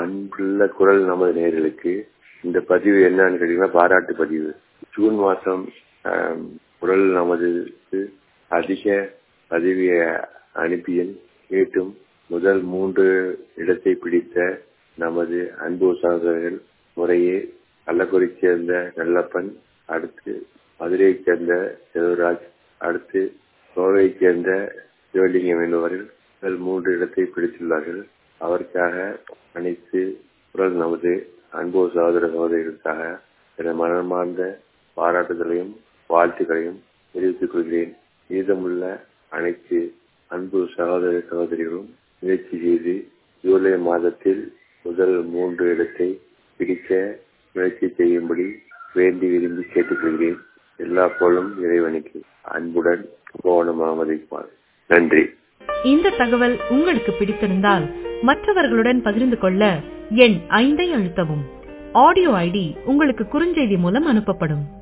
அன்புள்ள குரல் நமது நேர்களுக்கு இந்த பதிவு என்னன்னு கேட்டீங்கன்னா பாராட்டு பதிவு ஜூன் மாதம் குரல் நமது அதிக பதிவிய அனுப்பியல் மீட்டும் முதல் மூன்று இடத்தை பிடித்த நமது அன்பு சகோதரர்கள் முறையே கள்ளக்குறிச் சேர்ந்த நல்லப்பன் அடுத்து மதுரையைச் சேர்ந்த செல்வராஜ் அடுத்து கோவையைச் சேர்ந்த சிவலிங்கம் என்பவர்கள் முதல் மூன்று இடத்தை பிடித்துள்ளார்கள் அவருக்காக அனைத்து குரல் நமது அன்பு சகோதர சகோதரிகளுக்காக என மனமார்ந்த பாராட்டுதலையும் வாழ்த்துக்களையும் தெரிவித்துக் கொள்கிறேன் மீதமுள்ள அனைத்து அன்பு சகோதர சகோதரிகளும் முயற்சி செய்து ஜூலை மாதத்தில் முதல் மூன்று இடத்தை பிடிக்க முயற்சி செய்யும்படி வேண்டி விரும்பி கேட்டுக்கொள்கிறேன் எல்லா போலும் இறைவனுக்கு அன்புடன் கோணம் அனுமதிப்பார் நன்றி இந்த தகவல் உங்களுக்கு பிடித்திருந்தால் மற்றவர்களுடன் பகிர்ந்து கொள்ள எண் ஐந்தை அழுத்தவும் ஆடியோ ஐடி உங்களுக்கு குறுஞ்செய்தி மூலம் அனுப்பப்படும்